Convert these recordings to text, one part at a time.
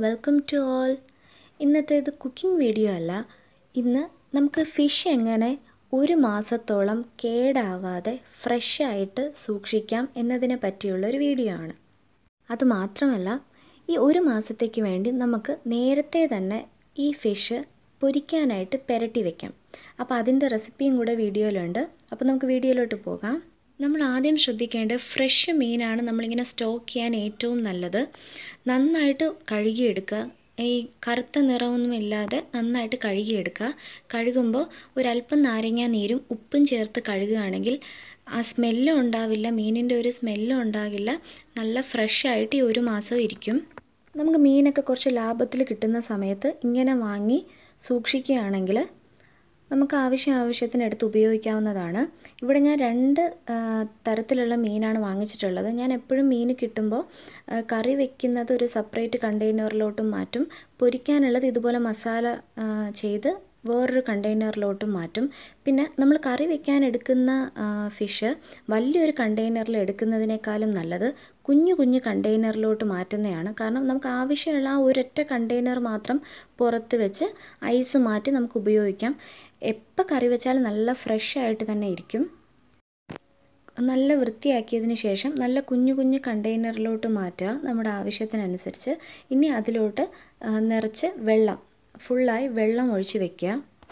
welcome to all ഇന്നത്തെ ഇത് cooking video അല്ല ഇന്ന് നമുക്ക് ഫിഷ് എങ്ങനെ ഒരു മാസത്തോളം കേടാവാതെ ഫ്രഷ് ആയിട്ട് സൂക്ഷിക്കാം എന്നതിനെ പറ്റിയുള്ള ഒരു വീഡിയോ ആണ് അതുമാത്രമല്ല ഈ ഒരു മാസത്തേക്ക് വേണ്ടി നമുക്ക് നേരത്തെ തന്നെ ഈ ഫിഷ് പൊരിക്കാനായിട്ട് പുരട്ടി വെക്കാം അപ്പോൾ അതിൻ്റെ റെസിപ്പിയും കൂടെ വീഡിയോയിലുണ്ട് അപ്പോൾ നമുക്ക് വീഡിയോയിലോട്ട് പോകാം നമ്മൾ ആദ്യം ശ്രദ്ധിക്കേണ്ടത് ഫ്രഷ് മീനാണ് നമ്മളിങ്ങനെ സ്റ്റോക്ക് ചെയ്യാൻ ഏറ്റവും നല്ലത് നന്നായിട്ട് കഴുകിയെടുക്കുക ഈ കറുത്ത നിറമൊന്നും ഇല്ലാതെ നന്നായിട്ട് കഴുകിയെടുക്കുക കഴുകുമ്പോൾ ഒരല്പം നാരങ്ങ നീരും ഉപ്പും ചേർത്ത് കഴുകുകയാണെങ്കിൽ ആ സ്മെല്ലും ഉണ്ടാവില്ല മീനിൻ്റെ ഒരു സ്മെല്ലും ഉണ്ടാകില്ല നല്ല ഫ്രഷ് ആയിട്ട് ഈ ഒരു മാസം ഇരിക്കും നമുക്ക് മീനൊക്കെ കുറച്ച് ലാഭത്തിൽ കിട്ടുന്ന സമയത്ത് ഇങ്ങനെ വാങ്ങി സൂക്ഷിക്കുകയാണെങ്കിൽ നമുക്ക് ആവശ്യം ആവശ്യത്തിന് എടുത്ത് ഉപയോഗിക്കാവുന്നതാണ് ഇവിടെ ഞാൻ രണ്ട് തരത്തിലുള്ള മീനാണ് വാങ്ങിച്ചിട്ടുള്ളത് ഞാൻ എപ്പോഴും മീൻ കിട്ടുമ്പോൾ കറി വെക്കുന്നത് ഒരു സെപ്പറേറ്റ് കണ്ടെയ്നറിലോട്ടും മാറ്റും പൊരിക്കാനുള്ളത് ഇതുപോലെ മസാല ചെയ്ത് വേറൊരു കണ്ടെയ്നറിലോട്ടും മാറ്റും പിന്നെ നമ്മൾ കറി വെക്കാൻ എടുക്കുന്ന ഫിഷ് വലിയൊരു കണ്ടെയ്നറിൽ എടുക്കുന്നതിനേക്കാളും നല്ലത് കുഞ്ഞു കുഞ്ഞു കണ്ടെയ്നറിലോട്ട് മാറ്റുന്നതാണ് കാരണം നമുക്ക് ആവശ്യമുള്ള ആ ഒരൊറ്റ കണ്ടെയ്നർ മാത്രം പുറത്ത് വെച്ച് ഐസ് മാറ്റി നമുക്ക് ഉപയോഗിക്കാം എപ്പോൾ കറി വെച്ചാലും നല്ല ഫ്രഷ് ആയിട്ട് തന്നെ ഇരിക്കും നല്ല വൃത്തിയാക്കിയതിന് ശേഷം നല്ല കുഞ്ഞു കുഞ്ഞു കണ്ടെയ്നറിലോട്ട് മാറ്റുക നമ്മുടെ ആവശ്യത്തിനനുസരിച്ച് ഇനി അതിലോട്ട് നിറച്ച് വെള്ളം ഫുള്ളായി വെള്ളം ഒഴിച്ച് വെക്കുക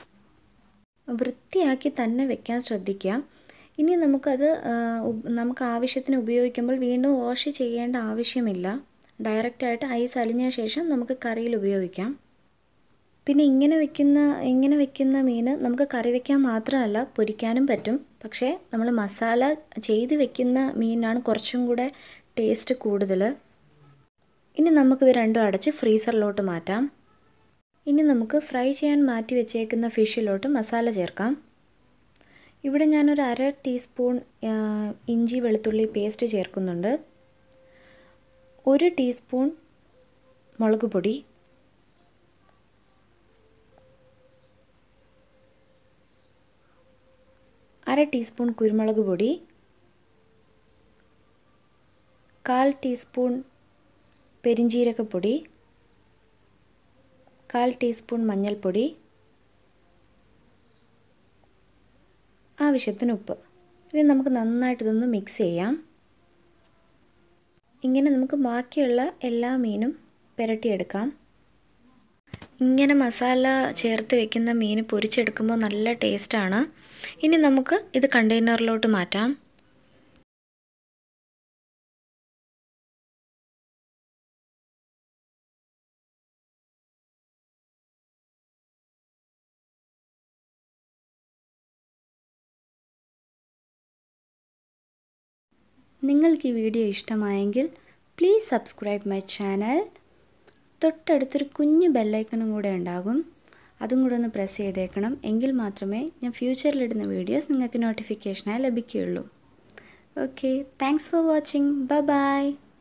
വൃത്തിയാക്കി തന്നെ വെക്കാൻ ശ്രദ്ധിക്കുക ഇനി നമുക്കത് നമുക്ക് ആവശ്യത്തിന് ഉപയോഗിക്കുമ്പോൾ വീണ്ടും വാഷ് ചെയ്യേണ്ട ആവശ്യമില്ല ഡയറക്റ്റായിട്ട് ഐസ് അലിഞ്ഞ ശേഷം നമുക്ക് കറിയിൽ ഉപയോഗിക്കാം പിന്നെ ഇങ്ങനെ വെക്കുന്ന ഇങ്ങനെ വെക്കുന്ന മീൻ നമുക്ക് കറി വെക്കാൻ മാത്രമല്ല പൊരിക്കാനും പറ്റും പക്ഷേ നമ്മൾ മസാല ചെയ്ത് വെക്കുന്ന മീനാണ് കുറച്ചും കൂടെ ടേസ്റ്റ് കൂടുതൽ ഇനി നമുക്കിത് രണ്ടും അടച്ച് ഫ്രീസറിലോട്ട് മാറ്റാം ഇനി നമുക്ക് ഫ്രൈ ചെയ്യാൻ മാറ്റി വെച്ചേക്കുന്ന ഫിഷിലോട്ട് മസാല ചേർക്കാം ഇവിടെ ഞാനൊരു അര ടീസ്പൂൺ ഇഞ്ചി വെളുത്തുള്ളി പേസ്റ്റ് ചേർക്കുന്നുണ്ട് ഒരു ടീസ്പൂൺ മുളക് പൊടി അര ടീസ്പൂൺ കുരുമുളക് പൊടി കാൽ ടീസ്പൂൺ പെരിഞ്ജീരകപ്പൊടി കാൽ ടീസ്പൂൺ മഞ്ഞൾപ്പൊടി ആവശ്യത്തിന് ഉപ്പ് ഇനി നമുക്ക് നന്നായിട്ട് ഇതൊന്ന് മിക്സ് ചെയ്യാം ഇങ്ങനെ നമുക്ക് ബാക്കിയുള്ള എല്ലാ മീനും പുരട്ടിയെടുക്കാം ഇങ്ങനെ മസാല ചേർത്ത് വെക്കുന്ന മീൻ പൊരിച്ചെടുക്കുമ്പോൾ നല്ല ടേസ്റ്റാണ് ഇനി നമുക്ക് ഇത് കണ്ടെയ്നറിലോട്ട് മാറ്റാം നിങ്ങൾക്ക് ഈ വീഡിയോ ഇഷ്ടമായെങ്കിൽ പ്ലീസ് സബ്സ്ക്രൈബ് മൈ ചാനൽ തൊട്ടടുത്തൊരു കുഞ്ഞു ബെല്ലൈക്കണും കൂടെ ഉണ്ടാകും അതും കൂടെ ഒന്ന് പ്രസ് ചെയ്തേക്കണം എങ്കിൽ മാത്രമേ ഞാൻ ഫ്യൂച്ചറിലിടുന്ന വീഡിയോസ് നിങ്ങൾക്ക് നോട്ടിഫിക്കേഷനായി ലഭിക്കുകയുള്ളൂ okay thanks for watching bye by